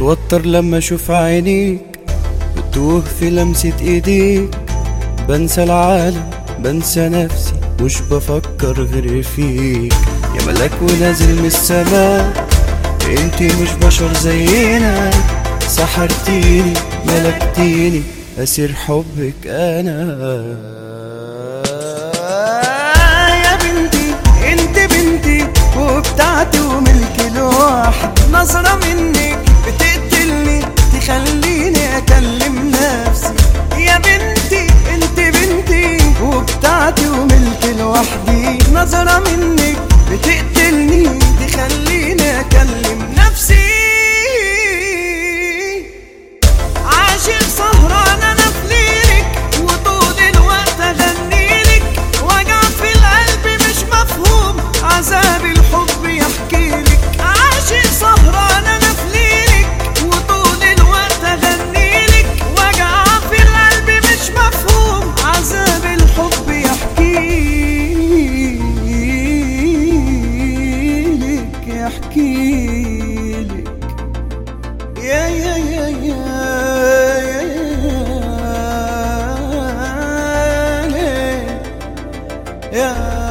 بتوتر لما اشوف عينيك بتوه في لمسة ايديك بنسى العالم بنسى نفسي مش بفكر غير فيك يا ملاك ونازل من السماء انتي مش بشر زينا سحرتيني ملكتيني اسير حبك انا يا بنتي انت بنتي وبتاعتي وملكي لوحدي نظرة منك بتقتلني تخليني اكلم نفسي يا بنتي انت بنتي وبتاعتي وملكي لوحدي نظرة منك بتقتلني تخليني اكلم نفسي عاشق سهران انا في ليلك وطول الوقت اغنيلك وجع في القلب مش مفهوم عذاب الحب يحكيلك عاشق سهران انا في ليلك وطول الوقت اغنيلك وجع في القلب مش مفهوم عذاب الحب يحكيلك يحكيلك يا يا يا يا يا ليل يا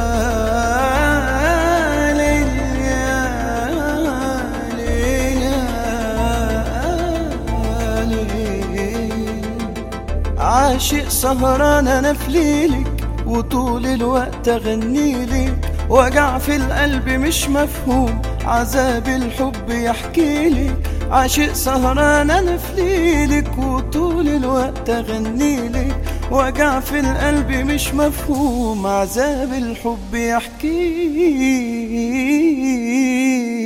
ليل يا ليل يا ليل عاشق سهران انا في ليلك وطول الوقت اغنيلك وجع في القلب مش مفهوم عذاب الحب يحكيلك عاشق سهران انا في ليلك وطول الوقت اغنيلك وجع في القلب مش مفهوم عذاب الحب يحكيلك